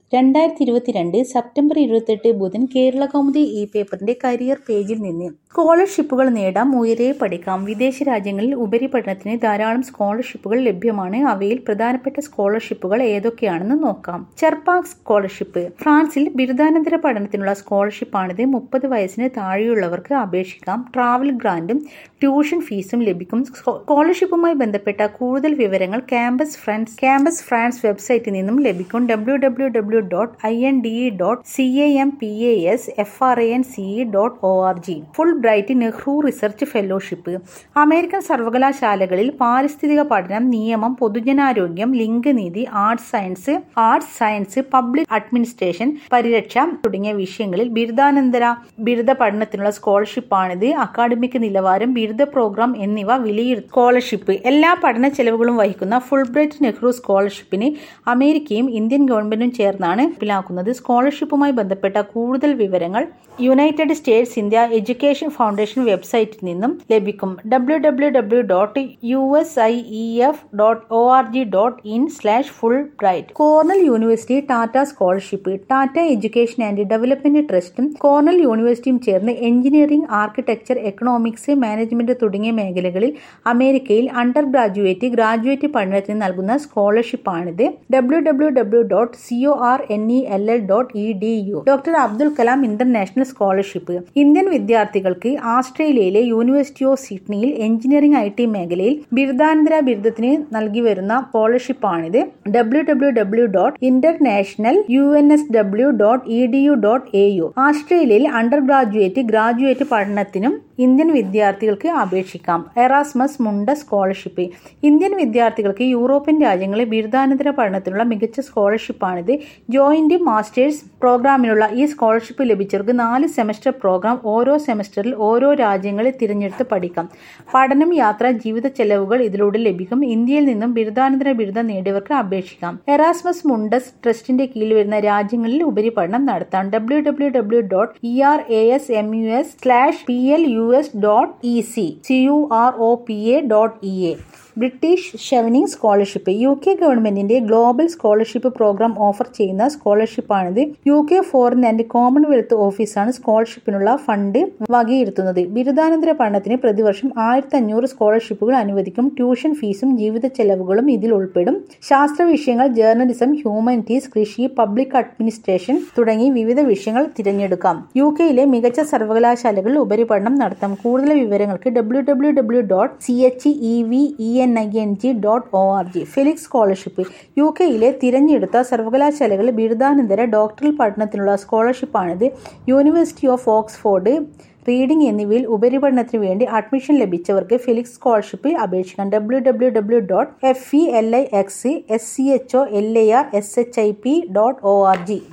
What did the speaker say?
രണ്ടായിരത്തി ഇരുപത്തിരണ്ട് സെപ്റ്റംബർ ഇരുപത്തെട്ട് ബുധൻ കേരള കൗമുദി ഇ പേപ്പറിന്റെ കരിയർ പേജിൽ നിന്ന് സ്കോളർഷിപ്പുകൾ നേടാം ഉയരെ പഠിക്കാം വിദേശ രാജ്യങ്ങളിൽ ഉപരിപഠനത്തിന് ധാരാളം സ്കോളർഷിപ്പുകൾ ലഭ്യമാണ് അവയിൽ പ്രധാനപ്പെട്ട സ്കോളർഷിപ്പുകൾ ഏതൊക്കെയാണെന്ന് നോക്കാം ചെർപ്പാക് സ്കോളർഷിപ്പ് ഫ്രാൻസിൽ ബിരുദാനന്തര പഠനത്തിനുള്ള സ്കോളർഷിപ്പാണിത് മുപ്പത് വയസ്സിന് താഴെയുള്ളവർക്ക് അപേക്ഷിക്കാം ട്രാവൽ ഗ്രാന്റും ട്യൂഷൻ ഫീസും ലഭിക്കും സ്കോളർഷിപ്പുമായി ബന്ധപ്പെട്ട കൂടുതൽ വിവരങ്ങൾ ക്യാമ്പസ് ഫ്രണ്ട്സ് ക്യാമ്പസ് ഫ്രാൻസ് വെബ്സൈറ്റിൽ നിന്നും ലഭിക്കും W W W dot I N D E dot C A M P A S F R A N C E dot O R G Fulbright Nehru research fellowship American സർവകലാശാലകളിൽ പാരിസ്ഥിതിക പഠനം നിയമം പൊതുജനാരോഗ്യം ലിംഗനീതി arts science arts science public administration പരിരക്ഷ തുടങ്ങിയ വിഷയങ്ങളിൽ ബിരുദാനന്തര ബിരുദ പഠനത്തിനുള്ള സ്കോളർഷിപ്പാണിത് അക്കാഡമിക് നിലവാരം ബിരുദ പ്രോഗ്രാം എന്നിവ വിലയിരുത്തും സ്കോളർഷിപ്പ് എല്ലാ പഠന ചെലവുകളും വഹിക്കുന്ന ഫുൾ ബ്രൈറ്റ് നെഹ്റു സ്കോളർഷിപ്പിന് അമേരിക്കയും ഇന്ത്യൻ ഗവൺമെന്റും ചേർന്നാണ് നടപ്പിലാക്കുന്നത് സ്കോളർഷിപ്പുമായി ബന്ധപ്പെട്ട കൂടുതൽ വിവരങ്ങൾ United States India education foundation വെബ്സൈറ്റിൽ നിന്നും ലഭിക്കും W W W dot U S I E F dot O R G dot in slash Fulbright Cornell university Tata scholarship Tata education and development ട്രസ്റ്റും കോർണൽ യൂണിവേഴ്സിറ്റിയും ചേർന്ന് എഞ്ചിനീയറിംഗ് ആർക്കിടെക്ചർ എക്കണോമിക്സ് മാനേജ്മെന്റ് തുടങ്ങിയ മേഖലകളിൽ അമേരിക്കയിൽ under undergraduate graduate പഠനത്തിന് നൽകുന്ന സ്കോളർഷിപ്പാണിത് W W W dot C O R N E L L dot E D U doctor Abdul Kalam international scholarship Indian വിദ്യാർത്ഥികൾക്ക് ആസ്ട്രേലിയയിലെ യൂണിവേഴ്സിറ്റി ഓഫ് സിഡ്നിയിൽ എഞ്ചിനീയറിംഗ് ഐ ടി മേഖലയിൽ ബിരുദാനന്തര ബിരുദത്തിന് നൽകി വരുന്ന സ്കോളർഷിപ്പാണിത് W W W dot international U N S W dot E D U dot A U ആസ്ട്രേലിയയിൽ അണ്ടർ ഗ്രാജുവേറ്റ് ഗ്രാജുവേറ്റ് പഠനത്തിനും ഇന്ത്യൻ വിദ്യാർത്ഥികൾക്ക് അപേക്ഷിക്കാം എറാസ്മസ് മുണ്ട സ്കോളർഷിപ്പ് ഇന്ത്യൻ വിദ്യാർത്ഥികൾക്ക് യൂറോപ്യൻ രാജ്യങ്ങളിൽ ബിരുദാനന്തര പഠനത്തിനുള്ള മികച്ച സ്കോളർഷിപ്പാണിത് ജോയിന്റ് മാസ്റ്റേഴ്സ് പ്രോഗ്രാമിനുള്ള ഈ സ്കോളർഷിപ്പ് ലഭിച്ചവർക്ക് നാല് സെമസ്റ്റർ പ്രോഗ്രാം ഓരോ സെമസ്റ്ററിൽ ഓരോ രാജ്യങ്ങളിൽ തിരഞ്ഞെടുത്ത് പഠിക്കാം പഠനം യാത്ര ജീവിത ചെലവുകൾ ഇതിലൂടെ ലഭിക്കും ഇന്ത്യയിൽ നിന്നും ബിരുദാനന്തര ബിരുദം നേടിയവർക്ക് അപേക്ഷിക്കാം എറാസ്മസ് മുണ്ടസ് ട്രസ്റ്റിന്റെ കീഴിൽ വരുന്ന രാജ്യങ്ങളിൽ ഉപരിപഠനം നടത്താം W W W dot E R A S M U S slash P L U S dot E C C U R O P A dot E A British Chevening scholarship U K ഗവൺമെന്റിന്റെ global scholarship programme offer ചെയ്യുന്ന സ്കോളർഷിപ്പാണിത് U K foreign and Commonwealth ഓഫീസാണ് സ്കോളർഷിപ്പിനുള്ള fund വകയിരുത്തുന്നത് ബിരുദാനന്തര പഠനത്തിന് പ്രതിവർഷം ആയിരത്തി അഞ്ഞൂറ് സ്കോളർഷിപ്പുകൾ അനുവദിക്കും ട്യൂഷൻ ഫീസും ജീവിത ചെലവുകളും ഇതിൽ ഉൾപ്പെടും ശാസ്ത്ര വിഷയങ്ങൾ ജേർണലിസം ഹ്യൂമാനിറ്റീസ് കൃഷി പബ്ലിക് അഡ്മിനിസ്ട്രേഷൻ തുടങ്ങി വിവിധ വിഷയങ്ങൾ തിരഞ്ഞെടുക്കാം യു കെയിലെ മികച്ച സർവകലാശാലകളിൽ ഉപരിപഠനം നടത്താം കൂടുതൽ വിവരങ്ങൾക്ക് W W W dot C H E V E N I N G dot O R G Felix scholarship U കെയിലെ തിരഞ്ഞെടുത്ത സർവകലാശാലകളിൽ ബിരുദാനന്തര ഡോക്ടറൽ പഠനത്തിനുള്ള സ്കോളർഷിപ്പാണിത് യൂണിവേഴ്സിറ്റി ഓഫ് ഓക്സ്ഫോർഡ് റീഡിംഗ് എന്നിവയിൽ ഉപരിപഠനത്തിന് വേണ്ടി അഡ്മിഷൻ ലഭിച്ചവർക്ക് ഫിലിക്സ് സ്കോളർഷിപ്പിൽ അപേക്ഷിക്കാം W W W dot F E L I X S C H O L A R S H I P dot O R G